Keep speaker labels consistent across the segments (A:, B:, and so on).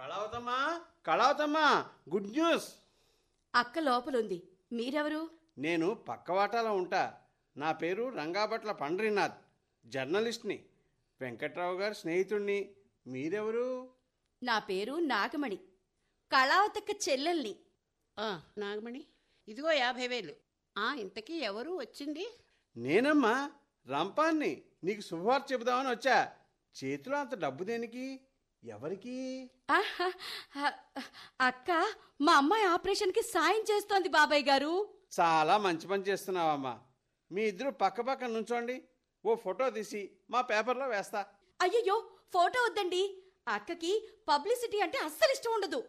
A: కళావతమ్మా కళావతమ్మా good news
B: అక్క లోపలుంది మీరెవరు
A: నేను పక్కవాటాలో ఉంటా నా పేరు రంగాభట్ల పండ్రీనాథ్ జర్నలిస్ట్ని వెంకట్రావు గారి స్నేహితుణ్ణి మీరెవరు
B: నా పేరు నాగమణి కళావతక్క చెల్లెల్ని
C: ఆ, నాగమణి ఇదిగో యాభై వేలు ఆ ఇంతకీ ఎవరు వచ్చింది
A: నేనమ్మా రంపాన్ని నీకు శుభవార్త చెబుదామని వచ్చా చేతిలో అంత డబ్బు దేనికి ఎవరికి
B: ఆహా, ఆ, అక్క మా అమ్మాయి ఆపరేషన్కి సాయం చేస్తోంది బాబాయ్ గారు
A: చాలా మంచి పని చేస్తున్నావమ్మా మీ ఇద్దరు పక్క పక్క నుంచోండి ఓ ఫోటో తీసి మా పేపర్లో వేస్తా
B: అయ్యయ్యో ఫోటో వద్దండి అక్కకి పబ్లిసిటీ అంటే అస్సలు ఇష్టం ఉండదు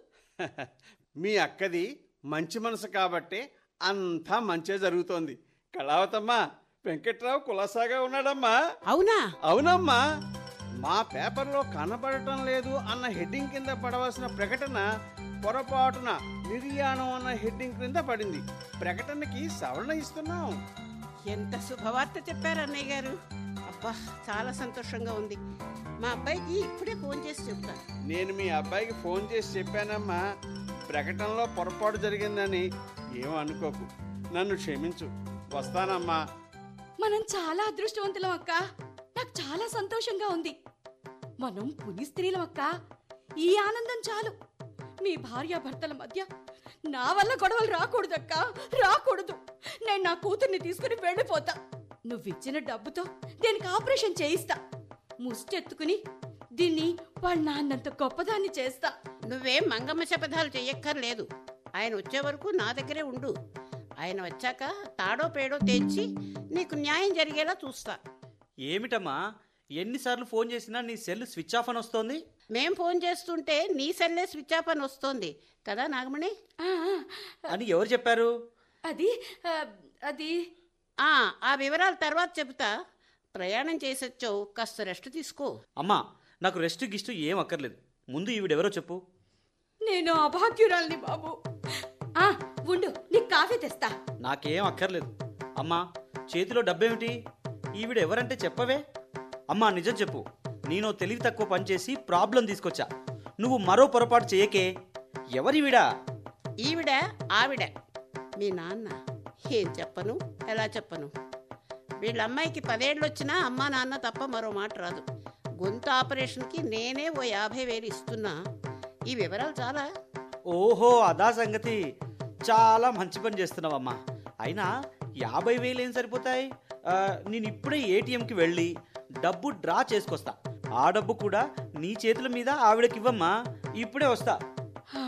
A: మీ అక్కది మంచి మనసు కాబట్టే అంతా మంచే జరుగుతోంది కళావతమ్మా వెంకట్రావు కులాసాగా ఉన్నాడమ్మా
C: అవునా
A: అవునమ్మా మా పేపర్లో కనబడటం లేదు అన్న హెడ్డింగ్ కింద పడవలసిన ప్రకటన పొరపాటున నిర్యాణం అన్న హెడ్డింగ్ క్రింద పడింది ప్రకటనకి సవరణ ఇస్తున్నాం
C: ఎంత శుభవార్త చెప్పారు అన్నయ్య గారు అబ్బా చాలా సంతోషంగా ఉంది మా అబ్బాయికి ఇప్పుడే ఫోన్ చేసి చెప్తాను
A: నేను మీ అబ్బాయికి ఫోన్ చేసి చెప్పానమ్మా ప్రకటనలో పొరపాటు జరిగిందని ఏం అనుకోకు నన్ను క్షమించు వస్తానమ్మా
B: మనం చాలా అదృష్టవంతులం అక్క నాకు చాలా సంతోషంగా ఉంది మనం పుని స్త్రీలం అక్క ఈ ఆనందం చాలు మీ భార్యాభర్తల మధ్య నా వల్ల గొడవలు రాకూడదక్క రాకూడదు నేను నా కూతుర్ని తీసుకుని వెళ్ళిపోతా నువ్విచ్చిన డబ్బుతో దీనికి ఆపరేషన్ చేయిస్తా ముష్టెత్తుకుని దీన్ని వాళ్ళ నాన్నంత గొప్పదాన్ని చేస్తా
C: నువ్వేం మంగమ్మ శపథాలు చెయ్యక్కర్లేదు ఆయన వచ్చే వరకు నా దగ్గరే ఉండు ఆయన వచ్చాక తాడో పేడో తెచ్చి నీకు న్యాయం జరిగేలా చూస్తా
D: ఏమిటమ్మా ఎన్నిసార్లు ఫోన్ చేసినా నీ సెల్ స్విచ్ ఆఫ్ అని వస్తోంది
C: మేం ఫోన్ చేస్తుంటే నీ సెల్లే స్విచ్ ఆఫ్ అని వస్తోంది కదా నాగమణి
B: ఆ,
D: అని ఎవరు చెప్పారు
B: అది ఆ, అది
C: ఆ ఆ వివరాలు తర్వాత చెబుతా ప్రయాణం చేసొచ్చావు కాస్త రెస్ట్ తీసుకో
D: అమ్మా నాకు రెస్ట్ గిస్ట్ ఏం అక్కర్లేదు ముందు ఈవిడెవరో చెప్పు
B: నేను అభాగ్యురాల్ని బాబు ఆ ఉండు నీకు కాఫీ తెస్తా
D: నాకేం అక్కర్లేదు అమ్మా చేతిలో డబ్బేమిటి ఈవిడ ఎవరంటే చెప్పవే అమ్మా నిజం చెప్పు నేను తెలివి తక్కువ పని చేసి ప్రాబ్లం తీసుకొచ్చా నువ్వు మరో పొరపాటు చేయకే ఎవరివిడా
C: ఈవిడ ఆవిడ మీ నాన్న ఏం చెప్పను ఎలా చెప్పను వీళ్ళ అమ్మాయికి పదేళ్ళు వచ్చినా అమ్మా నాన్న తప్ప మరో మాట రాదు గొంతు ఆపరేషన్కి నేనే ఓ యాభై వేలు ఇస్తున్నా ఈ వివరాలు చాలా
D: ఓహో అదా సంగతి చాలా మంచి పని చేస్తున్నావమ్మా అయినా యాభై వేలు ఏం సరిపోతాయి ఆ, నేను ఇప్పుడే ఏటీఎంకి వెళ్ళి డబ్బు డ్రా చేసుకొస్తా ఆ డబ్బు కూడా నీ చేతుల మీద ఆవిడకి ఇవ్వమ్మా ఇప్పుడే వస్తా
B: ఆ?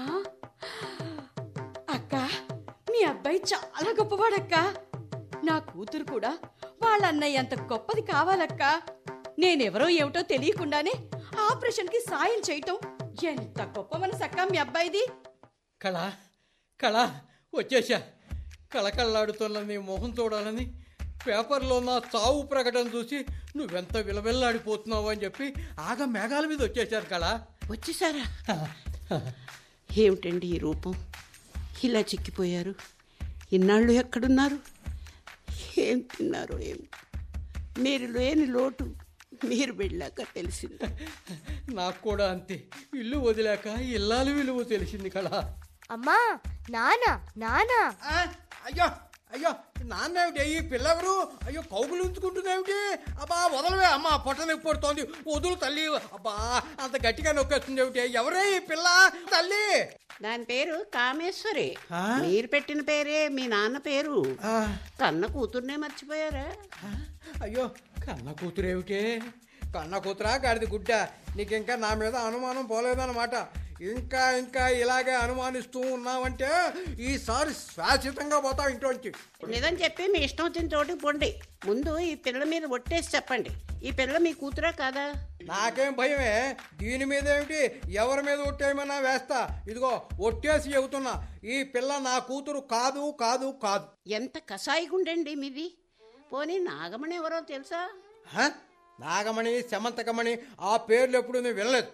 B: అక్క మీ అబ్బాయి చాలా గొప్పవాడక్క నా కూతురు కూడా వాళ్ళ అన్నయ్య అంత గొప్పది కావాలక్క నేనెవరో ఏమిటో తెలియకుండానే ఆపరేషన్కి సాయం చేయటం ఎంత గొప్ప మనసు అక్క మీ అబ్బాయిది
E: కళ కళ వచ్చేసా కళకళలాడుతున్న నీ మొహం చూడాలని పేపర్లో నా చావు ప్రకటన చూసి నువ్వెంత విలవిల్లాడిపోతున్నావు అని చెప్పి ఆగ మేఘాల మీద వచ్చేసారు కళ
C: వచ్చేసారా ఏమిటండి ఈ రూపం ఇలా చిక్కిపోయారు ఇన్నాళ్ళు ఎక్కడున్నారు ఏం తిన్నారు ఏం మీరు లేని లోటు మీరు వెళ్ళాక తెలిసింది
E: నాకు కూడా అంతే ఇల్లు వదిలాక ఇల్లాలు విలువ తెలిసింది కళ
F: అమ్మా నానా నానా
E: ఆ, అయ్యో అయ్యో నాన్నేమిటి ఈ పిల్లెవరు అయ్యో కౌగులు ఉంచుకుంటుందేమిటి అబ్బా వదలవే అమ్మా పొట్ట నొప్పి పడుతోంది వదులు తల్లి అబ్బా అంత గట్టిగా నొక్కేస్తుంది ఏమిటి ఎవరే ఈ పిల్ల తల్లి
C: దాని పేరు కామేశ్వరి
E: ఆ?
C: మీరు పెట్టిన పేరే మీ నాన్న పేరు
E: ఆ,
C: కన్న కూతుర్నే మర్చిపోయారా
E: ఆ, అయ్యో కన్న కూతురేమిటి కన్న కూతురా గాడిది గుడ్డ నీకింకా నా మీద అనుమానం పోలేదన్నమాట ఇంకా ఇంకా ఇలాగే అనుమానిస్తూ ఉన్నావంటే ఈసారి శాశ్వతంగా పోతావు ఇంట్లోంచి
C: నిజం చెప్పి మీ ఇష్టం వచ్చిన చోటుకి పొండి ముందు ఈ పిల్ల మీద ఒట్టేసి చెప్పండి ఈ పిల్ల మీ కూతురా కాదా
E: నాకేం భయమే దీని మీద ఏమిటి ఎవరి మీద ఒట్టేయమన్నా వేస్తా ఇదిగో ఒట్టేసి చెబుతున్నా ఈ పిల్ల నా కూతురు కాదు కాదు కాదు
C: ఎంత కషాయి గుండండి మీది పోనీ నాగమణి ఎవరో తెలుసా
E: హ? నాగమణి శమంతకమణి ఆ పేర్లు ఎప్పుడు నేను వినలేదు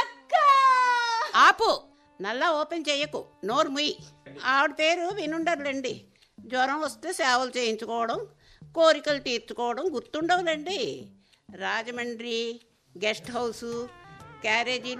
C: ఆపు నల్లా ఓపెన్ చెయ్యకు నోరు ముయ్యి ఆవిడ పేరు వినుండర్లేండి జ్వరం వస్తే సేవలు చేయించుకోవడం కోరికలు తీర్చుకోవడం గుర్తుండవులండి రాజమండ్రి గెస్ట్ హౌసు క్యారేజీలు